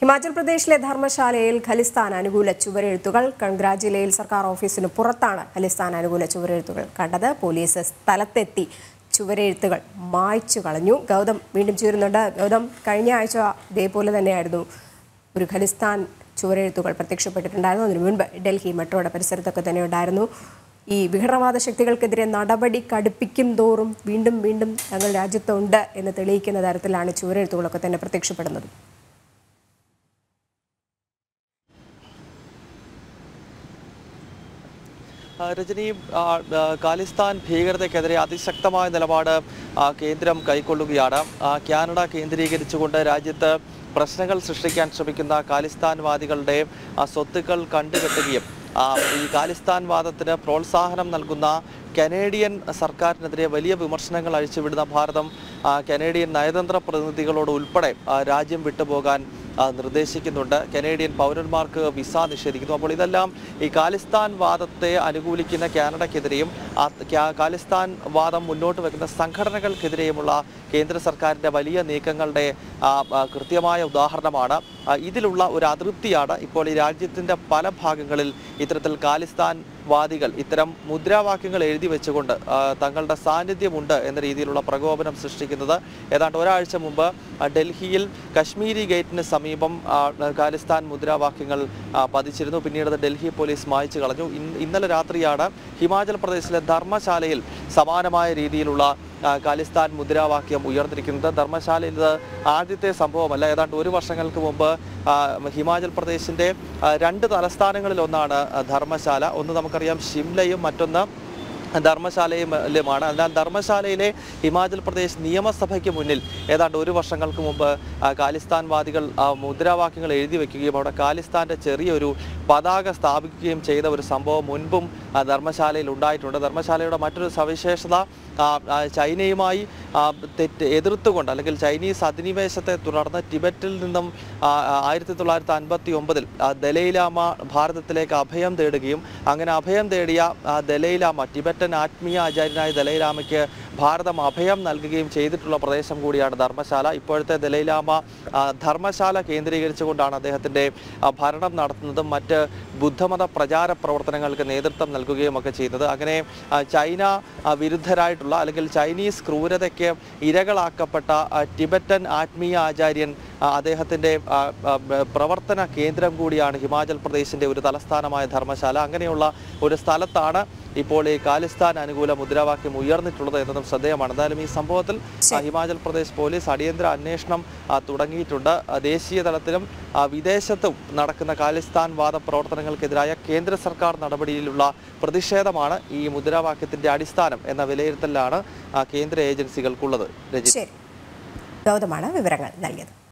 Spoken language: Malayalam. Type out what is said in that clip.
ഹിമാചൽ പ്രദേശിലെ ധർമ്മശാലയിൽ ഖലിസ്ഥാൻ അനുകൂല ചുവരെഴുത്തുകൾ കൺഗ്ര ജില്ലയിൽ സർക്കാർ ഓഫീസിന് പുറത്താണ് ഖലിസ്ഥാൻ അനുകൂല ചുവരെഴുത്തുകൾ കണ്ടത് പോലീസ് സ്ഥലത്തെത്തി ചുവരെഴുത്തുകൾ മായ്ച്ചു കളഞ്ഞു ഗൗതം വീണ്ടും ചേരുന്നുണ്ട് ഗൗതം കഴിഞ്ഞ ആഴ്ച ഇതേപോലെ തന്നെയായിരുന്നു ഒരു ഖലിസ്ഥാൻ ചുവരെഴുത്തുകൾ പ്രത്യക്ഷപ്പെട്ടിട്ടുണ്ടായിരുന്നു അതിനു മുൻപ് ഡൽഹി മെട്രോയുടെ പരിസരത്തൊക്കെ തന്നെ ഉണ്ടായിരുന്നു ഈ വിഘടനവാദ ശക്തികൾക്കെതിരെ നടപടി കടുപ്പിക്കും തോറും വീണ്ടും വീണ്ടും തങ്ങൾ രാജ്യത്തുണ്ട് എന്ന് തെളിയിക്കുന്ന തരത്തിലാണ് ചുവരെഴുത്തുകളൊക്കെ തന്നെ പ്രത്യക്ഷപ്പെടുന്നത് ആ, രജനി ആ, ആ, ഖാലിസ്ഥാൻ ഭീകരതയ്ക്കെതിരെ അതിശക്തമായ നിലപാട് ആ, കേന്ദ്രം കൈക്കൊള്ളുകയാണ് ആ, കാനഡ കേന്ദ്രീകരിച്ചുകൊണ്ട് രാജ്യത്ത് പ്രശ്നങ്ങൾ സൃഷ്ടിക്കാൻ ശ്രമിക്കുന്ന ഖാലിസ്ഥാൻവാദികളുടെ ആ, സ്വത്തുക്കൾ കണ്ടുകെട്ടുകയും ആ, ഈ ഖാലിസ്ഥാൻ വാദത്തിന് പ്രോത്സാഹനം നൽകുന്ന കനേഡിയൻ സർക്കാരിനെതിരെ വലിയ വിമർശനങ്ങൾ അഴിച്ചുവിടുന്ന ഭാരതം ആ, കനേഡിയൻ നയതന്ത്ര പ്രതിനിധികളോട് ഉൾപ്പെടെ ആ, രാജ്യം വിട്ടുപോകാൻ ആ, നിർദ്ദേശിക്കുന്നുണ്ട് കനേഡിയൻ പൗരന്മാർക്ക് വിസ നിഷേധിക്കുന്നു അപ്പോൾ ഇതെല്ലാം ഈ ഖാലിസ്ഥാൻ വാദത്തെ അനുകൂലിക്കുന്ന കാനഡയ്ക്കെതിരെയും ആ ഖ്യാ- ഖാലിസ്ഥാൻ വാദം മുന്നോട്ട് വെക്കുന്ന സംഘടനകൾക്കെതിരെയുമുള്ള കേന്ദ്ര സർക്കാരിൻ്റെ വലിയ നീക്കങ്ങളുടെ ആ, ആ, കൃത്യമായ ഉദാഹരണമാണ് ആ, ഇതിലുള്ള ഒരു അതൃപ്തിയാണ് ഇപ്പോൾ ഈ രാജ്യത്തിൻ്റെ പല ഭാഗങ്ങളിൽ ഇത്തരത്തിൽ ഖാലിസ്ഥാൻ വാദികൾ ഇത്തരം മുദ്രാവാക്യങ്ങൾ എഴുതി വെച്ചുകൊണ്ട് ആ, തങ്ങളുടെ സാന്നിധ്യമുണ്ട് എന്ന രീതിയിലുള്ള പ്രകോപനം സൃഷ്ടിക്കുന്നത് ഏതാണ്ട് ഒരാഴ്ച മുമ്പ് ആ, ഡൽഹിയിൽ കശ്മീരി ഗേറ്റിന് സമീപം ആ, ഖാലിസ്ഥാൻ മുദ്രാവാക്യങ്ങൾ ആ, പതിച്ചിരുന്നു പിന്നീട് അത് ഡൽഹി പോലീസ് മായ്ച്ചു കളഞ്ഞു ഇന്ന് ഇന്നലെ രാത്രിയാണ് ഹിമാചൽ പ്രദേശിലെ ധർമ്മശാലയിൽ സമാനമായ രീതിയിലുള്ള ആ, ഖാലിസ്ഥാൻ മുദ്രാവാക്യം ഉയർന്നിരിക്കുന്നത് ധർമ്മശാലയിൽ ഇത് ആദ്യത്തെ സംഭവമല്ല ഏതാണ്ട് ഒരു വർഷങ്ങൾക്ക് മുമ്പ് ആ, ഹിമാചൽ പ്രദേശിൻ്റെ ആ, രണ്ട് തലസ്ഥാനങ്ങളിൽ ഒന്നാണ് ആ, ധർമ്മശാല ഒന്ന് നമുക്കറിയാം ഷിംലയും മറ്റൊന്ന് ധർമ്മശാലയിലുമാണ് അതിനാൽ ധർമ്മശാലയിലെ ഹിമാചൽ പ്രദേശ് നിയമസഭയ്ക്ക് മുന്നിൽ ഏതാണ്ട് ഒരു വർഷങ്ങൾക്ക് മുമ്പ് ആ, ഖാലിസ്ഥാൻവാദികൾ ആ, മുദ്രാവാക്യങ്ങൾ എഴുതി വെക്കുകയും അവിടെ ഖാലിസ്ഥാന്റെ ചെറിയൊരു പതാക സ്ഥാപിക്കുകയും ചെയ്ത ഒരു സംഭവം മുൻപും ആ, ധർമ്മശാലയിൽ ഉണ്ടായിട്ടുണ്ട് ധർമ്മശാലയുടെ മറ്റൊരു സവിശേഷത ആ, ആ, ചൈനയുമായി ആ, തെറ്റ് എതിർത്തുകൊണ്ട് അല്ലെങ്കിൽ ചൈനീസ് അധിനിവേശത്തെ തുടർന്ന് ടിബറ്റിൽ നിന്നും ആ, ആ, ആയിരത്തി തൊള്ളായിരത്തി അൻപത്തി ഒമ്പതിൽ ദലൈലാമ ഭാരതത്തിലേക്ക് അഭയം തേടുകയും അങ്ങനെ അഭയം തേടിയ ആ, ദലൈലാമ ടിബറ്റൻ ആത്മീയ ആചാര്യനായ ദലൈലാമയ്ക്ക് ഭാരതം അഭയം നൽകുകയും ചെയ്തിട്ടുള്ള പ്രദേശം കൂടിയാണ് ധർമ്മശാല ഇപ്പോഴത്തെ ദലൈലാമ ആ, ധർമ്മശാല കേന്ദ്രീകരിച്ചുകൊണ്ടാണ് അദ്ദേഹത്തിൻ്റെ ആ, ഭരണം നടത്തുന്നതും മറ്റ് ബുദ്ധമത പ്രചാര പ്രവർത്തനങ്ങൾക്ക് നേതൃത്വം നൽകുകയും ഒക്കെ ചെയ്യുന്നത് അങ്ങനെ ആ, ചൈന ആ, വിരുദ്ധരായിട്ടുള്ള അല്ലെങ്കിൽ ചൈനീസ് ക്രൂരതയ്ക്ക് ഇരകളാക്കപ്പെട്ട ആ, ടിബറ്റൻ ആത്മീയ ആചാര്യൻ ആ, അദ്ദേഹത്തിൻ്റെ ആ, ആ, ബ- പ്രവർത്തന കേന്ദ്രം കൂടിയാണ് ഹിമാചൽ പ്രദേശിൻ്റെ ഒരു തലസ്ഥാനമായ ധർമ്മശാല അങ്ങനെയുള്ള ഒരു സ്ഥലത്താണ് ഇപ്പോൾ ഈ ഖാലിസ്ഥാൻ അനുകൂല മുദ്രാവാക്യം ഉയർന്നിട്ടുള്ളത് എന്നതും ശ്രദ്ധേയമാണ് എന്തായാലും ഈ സംഭവത്തിൽ ആ, ഹിമാചൽ പ്രദേശ് പോലീസ് അടിയന്തര അന്വേഷണം ആ, തുടങ്ങിയിട്ടുണ്ട് ആ, ദേശീയ തലത്തിലും ആ, വിദേശത്തും നടക്കുന്ന ഖാലിസ്ഥാൻ വാദ പ്രവർത്തനങ്ങൾക്കെതിരായ കേന്ദ്ര സർക്കാർ നടപടിയിലുള്ള പ്രതിഷേധമാണ് ഈ മുദ്രാവാക്യത്തിന്റെ അടിസ്ഥാനം എന്ന വിലയിരുത്തലാണ് ആ, കേന്ദ്ര ഏജൻസികൾക്കുള്ളത് രജി ശരി ഗൗതമാണ് വിവരങ്ങൾ നൽകിയത്